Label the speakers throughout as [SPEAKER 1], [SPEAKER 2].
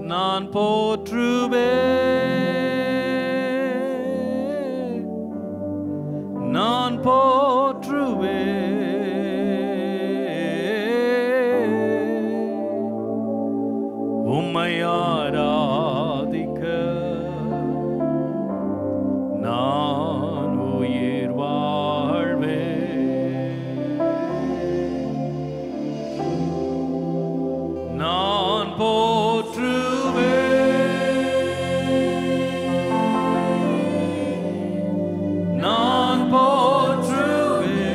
[SPEAKER 1] நான் போற்றுவே நான் போற்றுவே உம்மை ஆராதிக்க நான் உயிர் வாழ்வே நான் போற்றுவே நான் போற்றுவே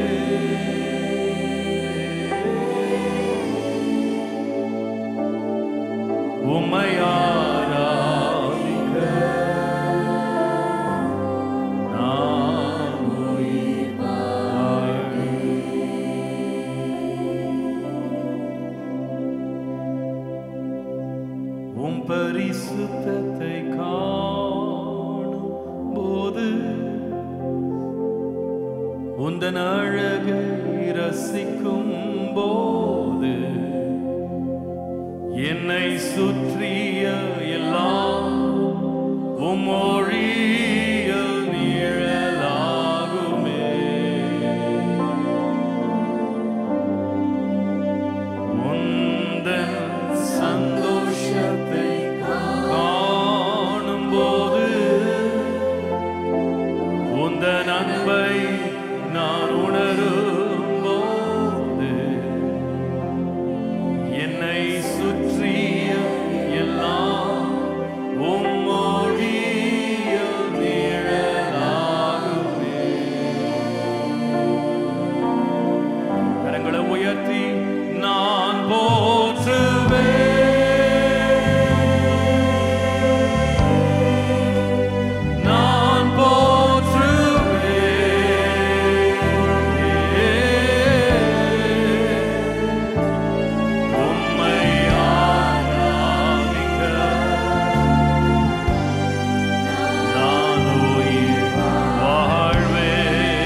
[SPEAKER 1] உம்மை ஆராதிக்க நான் உயிர் வாழ்வே உம் பரிசுத்தத்தை காணும் போது உந்தன் அழகை ரசிக்கும் போது என்னை சுற்றிய எல்லாம் உம் ஒழியல் நிழலாகுமே உந்தன் சந்தோஷத்தை காணும்போது உந்தன் அன்பை நான் உணரும்போது என்னை சுற்றிய எல்லாம் உம்மொழிய நிழலாகுமே கரங்களை உயர்த்தி நான் போற்றுவே நான் போற்றுவே உம்மை ஆராதிக்க நான் உயிர் வாழ்வே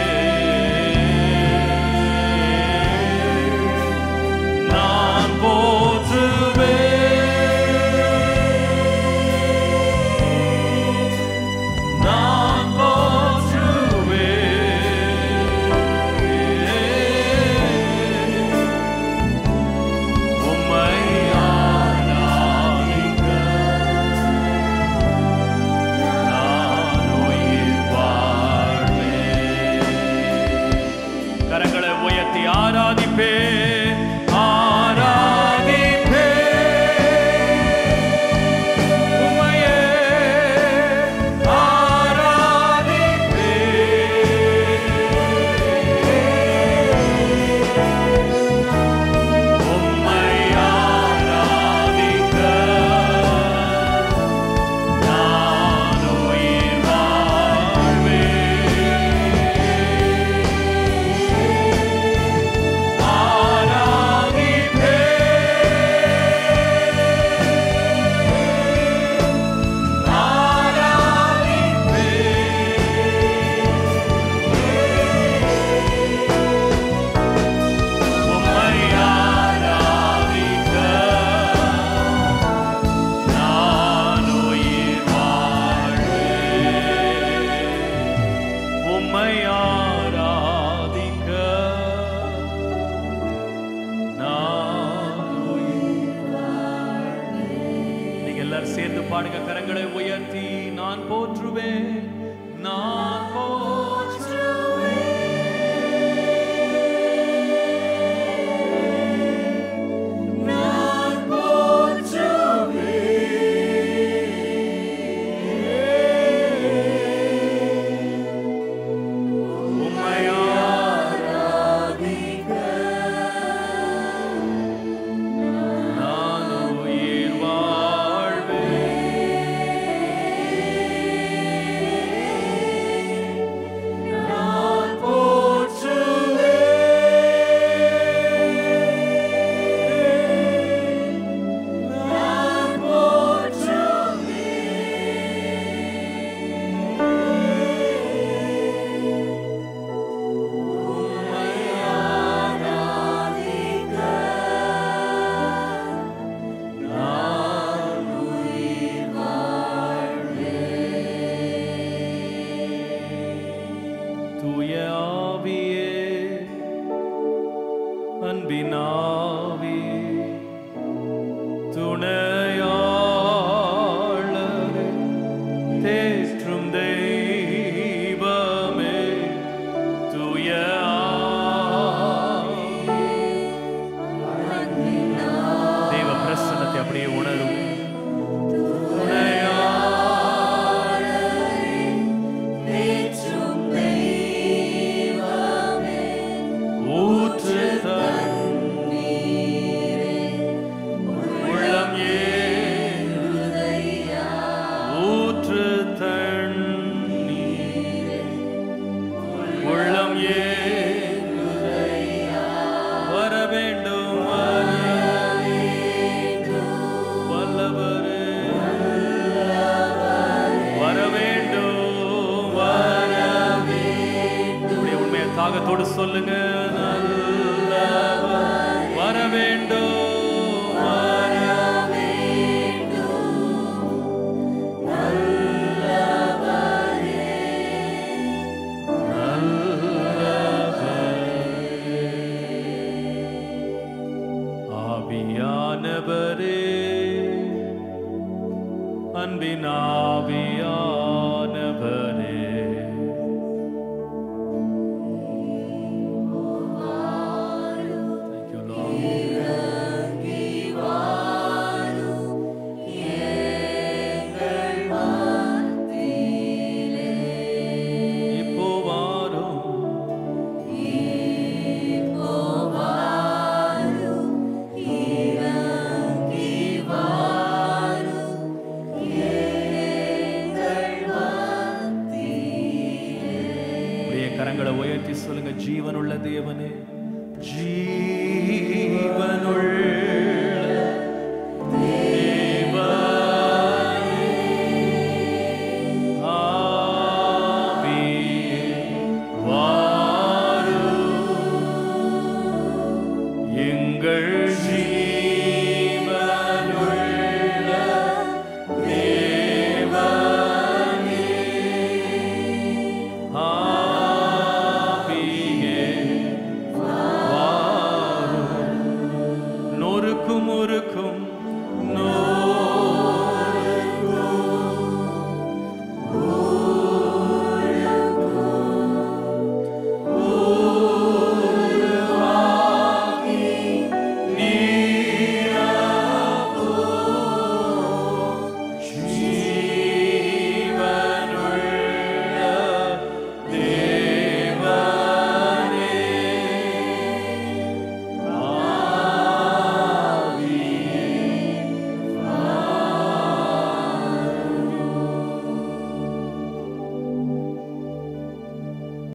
[SPEAKER 1] நான் போற்றுவே நான் போற்றுவே உம்மை ஆராதிக்க நான் உயிர் வாழ்வே கரங்களை உயர்த்தி ஆராதிப்பே ஆராதிப்பே உம்மையே ஆராதிப்பே உம்மை ஆராதிக்க நான் உயிர் வாழ்வே ஆராதிப்பே ஆராதிப்பே உம்மை ஆராதிக்க நான் உயிர் வாழ்வே உம்மை ஆராதிக்க நான் உயிர் வாழ்வே. நீங்க எல்லாரும் சேர்ந்து பாடுங்க கரங்களை உயர்த்தி நான் போற்றுவேன் நான் போற்றுவேன் நான் போற்றுவேன் உம்மை ஆராதிக்க நான் உயிர் வாழ்வேன் விசுவாசத்தோடு சொல்லுங்க நல்லவர் வர வேண்டும் வர ஆவியானவரே அன்பின் ஆவியானவரே Thank you, Lord. இப்போ வாரும் உடைய கரங்களை உயர்த்தி சொல்லுங்க ஜீவனுள்ள தேவனே ஜீவனுள்ள